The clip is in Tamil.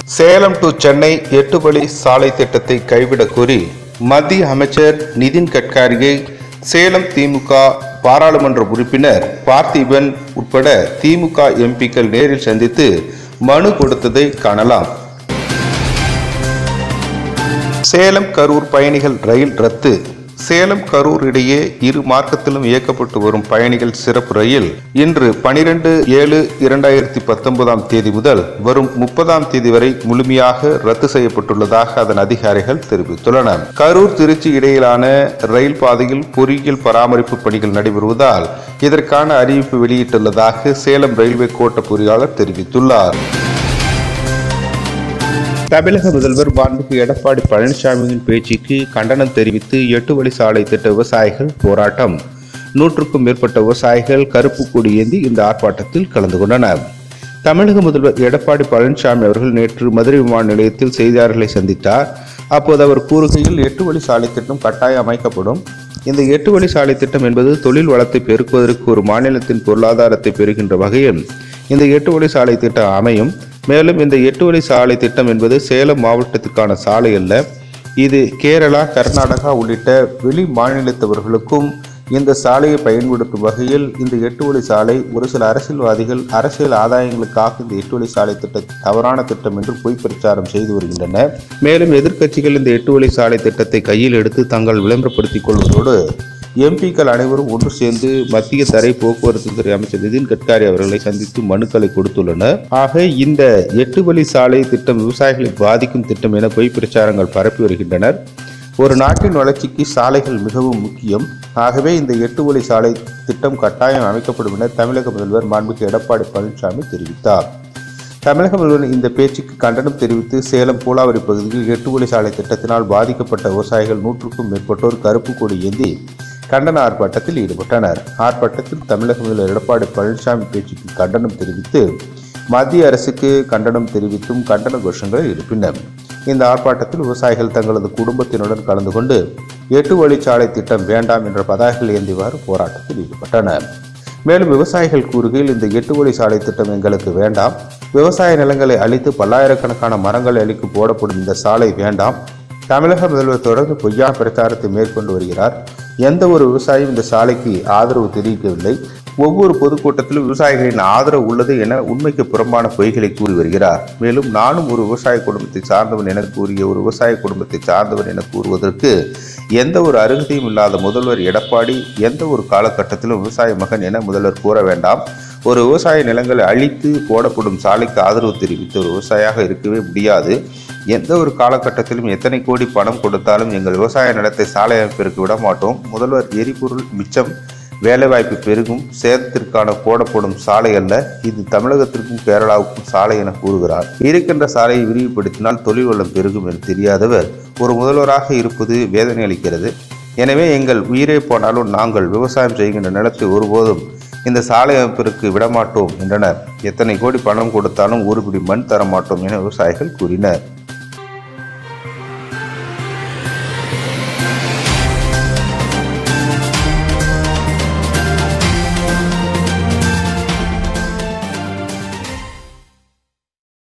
சேலம் டு சென்னை எட்டு வழி சாலை திட்டத்தை கைவிடக் கோரி மத்திய அமைச்சர் நிதின் கட்காரியை சேலம் திமுக பாராளுமன்ற உறுப்பினர் பார்த்திபன் உட்பட திமுக எம்பிக்கள் நேரில் சந்தித்து மனு கொடுத்ததை காணலாம் சேலம் கரூர் பயணிகள் ரயில் ரத்து சேலம் கரூர் இடையே இரு மார்க்கத்திலும் இயக்கப்பட்டு வரும் பயணிகள் சிறப்பு ரயில் இன்று பனிரெண்டு ஏழு இரண்டாயிரத்தி பத்தொன்பதாம் தேதி முதல் வரும் முப்பதாம் தேதி வரை முழுமையாக ரத்து செய்யப்பட்டுள்ளதாக அதன் அதிகாரிகள் தெரிவித்துள்ளனர் கரூர் திருச்சி இடையிலான ரயில் பாதையில் பொறியியல் பராமரிப்பு பணிகள் நடைபெறுவதால் இதற்கான அறிவிப்பு வெளியிட்டுள்ளதாக சேலம் ரயில்வே கோட்ட பொறியாளர் தெரிவித்துள்ளார் தமிழக முதல்வர் மாண்புக்கு எடப்பாடி பழனிசாமியின் பேச்சுக்கு கண்டனம் தெரிவித்து எட்டு வழி சாலை திட்ட விவசாயிகள் போராட்டம் நூற்றுக்கும் மேற்பட்ட விவசாயிகள் கருப்பு கொடி ஏந்தி இந்த ஆர்ப்பாட்டத்தில் கலந்து கொண்டனர் தமிழக முதல்வர் எடப்பாடி பழனிசாமி அவர்கள் நேற்று மதுரை விமான நிலையத்தில் செய்தியாளர்களை சந்தித்தார் அப்போது அவர் கூறுகையில் எட்டு வழி சாலை திட்டம் கட்டாயம் அமைக்கப்படும் இந்த எட்டு வழி சாலை திட்டம் என்பது தொழில் வளத்தை பெருக்குவதற்கு ஒரு மாநிலத்தின் பொருளாதாரத்தை பெறுகின்ற வகையில் இந்த எட்டு வழி சாலை திட்டம் அமையும் மேலும் இந்த எட்டு வழி சாலை திட்டம் என்பது சேலம் மாவட்டத்திற்கான சாலை அல்ல இது கேரளா கர்நாடகா உள்ளிட்ட வெளி மாநிலத்தவர்களுக்கும் இந்த சாலையை பயன்படுத்தும் வகையில் இந்த எட்டு வழி சாலை ஒரு சில அரசியல்வாதிகள் அரசியல் ஆதாயங்களுக்காக இந்த எட்டு வழி சாலை திட்டம் தவறான திட்டம் என்று பொய் பிரச்சாரம் செய்து வருகின்றனர் மேலும் எதிர்க்கட்சிகள் இந்த எட்டு வழி சாலை திட்டத்தை கையில் எடுத்து தங்கள் விளம்பரப்படுத்திக் கொள்வதோடு எம்பிக்கள் அனைவரும் ஒன்று சேர்ந்து மத்திய தரை போக்குவரத்து துறை அமைச்சர் நிதின் கட்காரி அவர்களை சந்தித்து மனுக்களை கொடுத்துள்ளனர் ஆக இந்த எட்டு வழி சாலை திட்டம் விவசாயிகளை பாதிக்கும் திட்டம் என பொய் பிரச்சாரங்கள் பரப்பி வருகின்றனர் ஒரு நாட்டின் வளர்ச்சிக்கு சாலைகள் மிகவும் முக்கியம் ஆகவே இந்த எட்டு வழி சாலை திட்டம் கட்டாயம் அமைக்கப்படும் என தமிழக முதல்வர் மாண்புக்கு எடப்பாடி பழனிசாமி தெரிவித்தார் தமிழக முதல்வர் இந்த பேச்சுக்கு கண்டனம் தெரிவித்து சேலம் பூலாவரி பகுதியில் எட்டு வழி சாலை திட்டத்தினால் பாதிக்கப்பட்ட விவசாயிகள் நூற்றுக்கும் மேற்பட்டோர் கருப்பு கொடி ஏந்தி கண்டன ஆர்ப்பாட்டத்தில் ஈடுபட்டனர் ஆர்ப்பாட்டத்தில் தமிழக முதல்வர் எடப்பாடி பழனிசாமி பேச்சுக்கு கண்டனம் தெரிவித்து மத்திய அரசுக்கு கண்டனம் தெரிவித்தும் கண்டன கோஷங்களை எழுப்பினர் இந்த ஆர்ப்பாட்டத்தில் விவசாயிகள் தங்களது குடும்பத்தினுடன் கலந்து கொண்டு எட்டு வழிச்சாலை திட்டம் வேண்டாம் என்ற பதாகைகள் ஏந்தியவாறு போராட்டத்தில் ஈடுபட்டனர் மேலும் விவசாயிகள் கூறுகையில் இந்த எட்டு வழி சாலை திட்டம் எங்களுக்கு வேண்டாம் விவசாய நிலங்களை அழித்து பல்லாயிரக்கணக்கான மரங்களை அழிக்கு போடப்படும் இந்த சாலை வேண்டாம் தமிழக முதல்வர் தொடர்ந்து பொய்யா பிரச்சாரத்தை மேற்கொண்டு வருகிறார் எந்த ஒரு விவசாயியும் இந்த சாலைக்கு ஆதரவு தெரிவிக்கவில்லை ஒவ்வொரு பொதுக்கூட்டத்திலும் விவசாயிகளின் ஆதரவு உள்ளது என உண்மைக்கு புறம்பான பொய்களை கூறி வருகிறார் மேலும் நானும் ஒரு விவசாய குடும்பத்தை சார்ந்தவன் என கூறிய ஒரு விவசாய குடும்பத்தை சார்ந்தவன் என கூறுவதற்கு எந்த ஒரு அருகதையும் இல்லாத முதல்வர் எடப்பாடி எந்த ஒரு காலகட்டத்திலும் விவசாய மகன் என முதல்வர் கூற வேண்டாம் ஒரு விவசாய நிலங்களை அழித்து போடப்படும் சாலைக்கு ஆதரவு தெரிவித்த ஒரு விவசாயியாக இருக்கவே முடியாது எந்த ஒரு காலகட்டத்திலும் எத்தனை கோடி பணம் கொடுத்தாலும் எங்கள் விவசாய நிலத்தை சாலை அமைப்பிற்கு விட மாட்டோம் முதல்வர் எரிபொருள் மிச்சம் வேலைவாய்ப்பு பெருகும் சேதத்திற்கான போடப்படும் சாலை அல்ல இது தமிழகத்திற்கும் கேரளாவுக்கும் சாலை என கூறுகிறார் இருக்கின்ற சாலையை விரிவுபடுத்தினால் தொழில் வளம் பெருகும் என தெரியாதவர் ஒரு முதல்வராக இருப்பது வேதனை அளிக்கிறது எனவே எங்கள் உயிரே போனாலும் நாங்கள் விவசாயம் செய்கின்ற நிலத்தை ஒருபோதும் இந்த சாலை அமைப்பிற்கு விடமாட்டோம் என்றனர் எத்தனை கோடி பணம் கொடுத்தாலும் ஒரு பிடி மண் தர மாட்டோம் என விவசாயிகள் கூறினர்